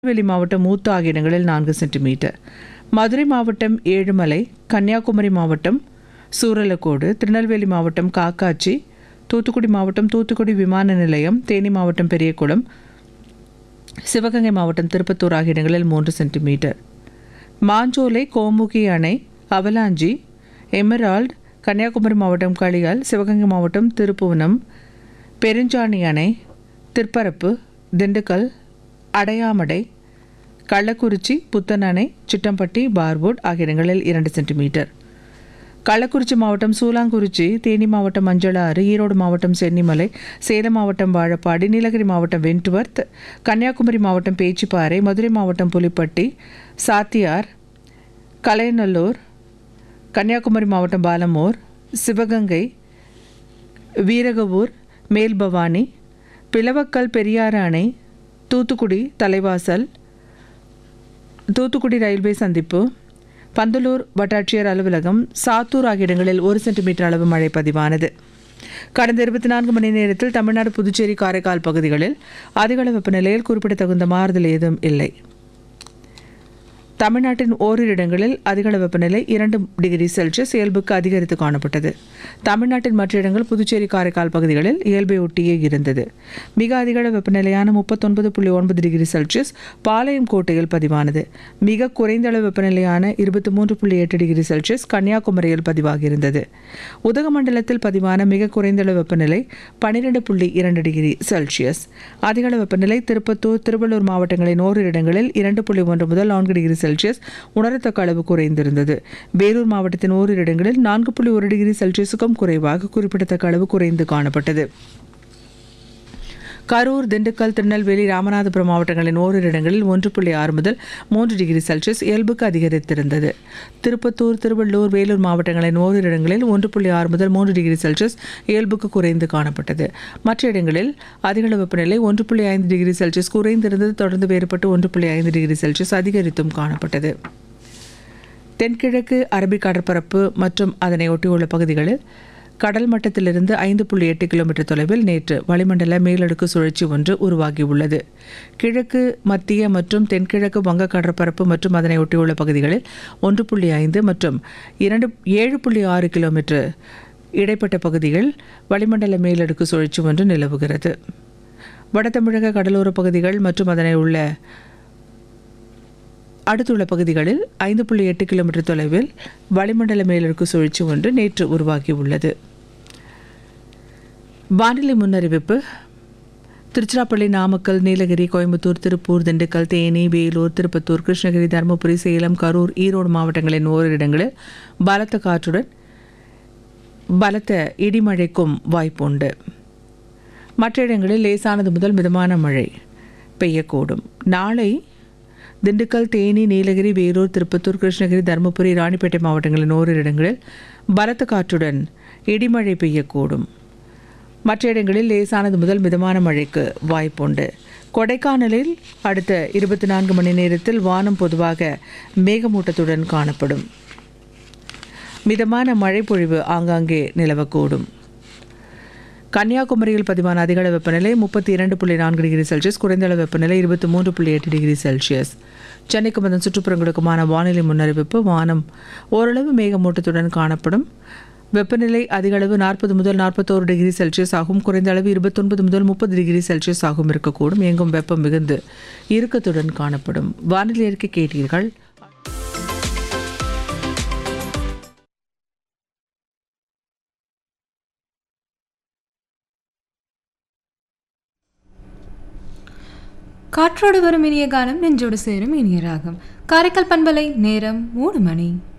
திருநெல்வேலி மாவட்டம் மூத்த ஆகிய இடங்களில் நான்கு சென்டிமீட்டர் மதுரை மாவட்டம் ஏழுமலை கன்னியாகுமரி மாவட்டம் சூரலக்கோடு திருநெல்வேலி மாவட்டம் காக்காட்சி தூத்துக்குடி மாவட்டம் தூத்துக்குடி விமான நிலையம் தேனி மாவட்டம் பெரியகுளம் சிவகங்கை மாவட்டம் திருப்பத்தூர் ஆகிய இடங்களில் மூன்று சென்டிமீட்டர் மாஞ்சோலை கோமுகி அணை அவலாஞ்சி எமரால்ட் கன்னியாகுமரி மாவட்டம் களியால் சிவகங்கை மாவட்டம் திருப்புவனம் பெருஞ்சாணி அணை திருப்பரப்பு திண்டுக்கல் அடையாமடை கள்ளக்குறிச்சி புத்தன் அணை சிட்டம்பட்டி பார்வுட் ஆகிய இடங்களில் இரண்டு சென்டிமீட்டர் கள்ளக்குறிச்சி மாவட்டம் சூலாங்குறிச்சி தேனி மாவட்டம் மஞ்சளாறு ஈரோடு மாவட்டம் சென்னிமலை சேலம் மாவட்டம் வாழப்பாடி நீலகிரி மாவட்டம் வென்ட்வர்த் கன்னியாகுமரி மாவட்டம் பேச்சிப்பாறை மதுரை மாவட்டம் புலிப்பட்டி சாத்தியார் கலையநல்லூர் கன்னியாகுமரி மாவட்டம் பாலமூர் சிவகங்கை வீரகவூர் மேல்பவானி பிளவக்கல் பெரியாறு அணை தூத்துக்குடி தலைவாசல் தூத்துக்குடி ரயில்வே சந்திப்பு பந்தலூர் வட்டாட்சியர் அலுவலகம் சாத்தூர் ஆகிய இடங்களில் ஒரு சென்டிமீட்டர் அளவு மழை பதிவானது கடந்த இருபத்தி நான்கு மணி நேரத்தில் தமிழ்நாடு புதுச்சேரி காரைக்கால் பகுதிகளில் அதிகளவு வெப்பநிலையில் குறிப்பிடத்தகுந்த மாறுதல் ஏதும் இல்லை தமிழ்நாட்டின் ஓரிரு இடங்களில் அதிகள வெப்பநிலை இரண்டு டிகிரி செல்சியஸ் இயல்புக்கு அதிகரித்து காணப்பட்டது தமிழ்நாட்டின் மற்ற இடங்கள் புதுச்சேரி காரைக்கால் பகுதிகளில் இயல்பை ஒட்டியே இருந்தது மிக அதிகள வெப்பநிலையான முப்பத்தொன்பது புள்ளி ஒன்பது டிகிரி செல்சியஸ் பாளையம் கோட்டையில் பதிவானது மிக குறைந்த அளவு வெப்பநிலையான இருபத்தி மூன்று புள்ளி எட்டு டிகிரி செல்சியஸ் கன்னியாகுமரியில் பதிவாகியிருந்தது உதகமண்டலத்தில் பதிவான மிக குறைந்த அளவு வெப்பநிலை பன்னிரெண்டு புள்ளி இரண்டு டிகிரி செல்சியஸ் அதிகள வெப்பநிலை திருப்பத்தூர் திருவள்ளூர் மாவட்டங்களின் ஓரிரு இடங்களில் இரண்டு புள்ளி ஒன்று முதல் நான்கு டிகிரி செல்சியஸ் உணரத்தக்க அளவு குறைந்திருந்தது வேலூர் மாவட்டத்தின் ஓரிரு இடங்களில் நான்கு புள்ளி ஒரு டிகிரி செல்சியஸுக்கும் குறைவாக குறிப்பிடத்தக்க அளவு குறைந்து காணப்பட்டது கரூர் திண்டுக்கல் திருநெல்வேலி ராமநாதபுரம் மாவட்டங்களின் ஓரிரு இடங்களில் ஒன்று புள்ளி ஆறு முதல் மூன்று டிகிரி செல்சியஸ் இயல்புக்கு அதிகரித்திருந்தது திருப்பத்தூர் திருவள்ளூர் வேலூர் மாவட்டங்களின் ஓரிரு இடங்களில் ஒன்று புள்ளி ஆறு முதல் மூன்று டிகிரி செல்சியஸ் இயல்புக்கு குறைந்து காணப்பட்டது மற்ற இடங்களில் அதிகளவு வெப்பநிலை ஒன்று புள்ளி ஐந்து டிகிரி செல்சியஸ் குறைந்திருந்தது தொடர்ந்து வேறுபட்டு ஒன்று புள்ளி ஐந்து டிகிரி செல்சியஸ் அதிகரித்தும் காணப்பட்டது தென்கிழக்கு அரபிக் கடற்பரப்பு மற்றும் அதனை ஒட்டியுள்ள பகுதிகளில் கடல் மட்டத்திலிருந்து ஐந்து புள்ளி எட்டு கிலோமீட்டர் தொலைவில் நேற்று வளிமண்டல மேலடுக்கு சுழற்சி ஒன்று உருவாகியுள்ளது கிழக்கு மத்திய மற்றும் தென்கிழக்கு வங்க கடற்பரப்பு மற்றும் அதனை ஒட்டியுள்ள பகுதிகளில் ஒன்று புள்ளி ஐந்து மற்றும் இரண்டு ஏழு புள்ளி ஆறு கிலோமீட்டர் இடைப்பட்ட பகுதிகள் வளிமண்டல மேலடுக்கு சுழற்சி ஒன்று நிலவுகிறது வட தமிழக கடலோர பகுதிகள் மற்றும் அதனை உள்ள அடுத்துள்ள பகுதிகளில் ஐந்து புள்ளி எட்டு கிலோமீட்டர் தொலைவில் வளிமண்டல மேலடுக்கு சுழற்சி ஒன்று நேற்று உருவாகியுள்ளது வானிலை முன்னறிவிப்பு திருச்சிராப்பள்ளி நாமக்கல் நீலகிரி கோயம்புத்தூர் திருப்பூர் திண்டுக்கல் தேனி வேலூர் திருப்பத்தூர் கிருஷ்ணகிரி தருமபுரி சேலம் கரூர் ஈரோடு மாவட்டங்களின் ஓரிரு இடங்களில் பலத்த காற்றுடன் பலத்த இடிமழைக்கும் வாய்ப்புண்டு மற்ற இடங்களில் லேசானது முதல் மிதமான மழை பெய்யக்கூடும் நாளை திண்டுக்கல் தேனி நீலகிரி வேலூர் திருப்பத்தூர் கிருஷ்ணகிரி தருமபுரி ராணிப்பேட்டை மாவட்டங்களின் ஓரிரு இடங்களில் பலத்த காற்றுடன் இடிமழை பெய்யக்கூடும் மற்ற இடங்களில் லேசானது முதல் மிதமான மழைக்கு வாய்ப்புண்டு கொடைக்கானலில் அடுத்த இருபத்தி நான்கு மணி நேரத்தில் வானம் பொதுவாக மேகமூட்டத்துடன் காணப்படும் மிதமான மழை பொழிவு ஆங்காங்கே நிலவக்கூடும் கன்னியாகுமரியில் பதிவான அதிகள வெப்பநிலை முப்பத்தி இரண்டு புள்ளி நான்கு டிகிரி செல்சியஸ் குறைந்த அளவு வெப்பநிலை இருபத்தி மூன்று புள்ளி எட்டு டிகிரி செல்சியஸ் சென்னைக்கு வந்த சுற்றுப்புறங்களுக்குமான வானிலை முன்னறிவிப்பு வானம் ஓரளவு மேகமூட்டத்துடன் காணப்படும் வெப்பநிலை அதிகளவு நாற்பது முதல் நாற்பத்தோரு டிகிரி செல்சியஸ் ஆகும் குறைந்த அளவு இருபத்தொன்பது முதல் முப்பது டிகிரி செல்சியஸ் ஆகும் இருக்கக்கூடும் எங்கும் வெப்பம் மிகுந்து இறுக்கத்துடன் காணப்படும் வானிலை அறிக்கை கேட்டீர்கள் காற்றோடு வரும் இனிய காலம் நெஞ்சோடு சேரும் இனிய ராகம் காரைக்கால் பண்பலை நேரம் மூணு மணி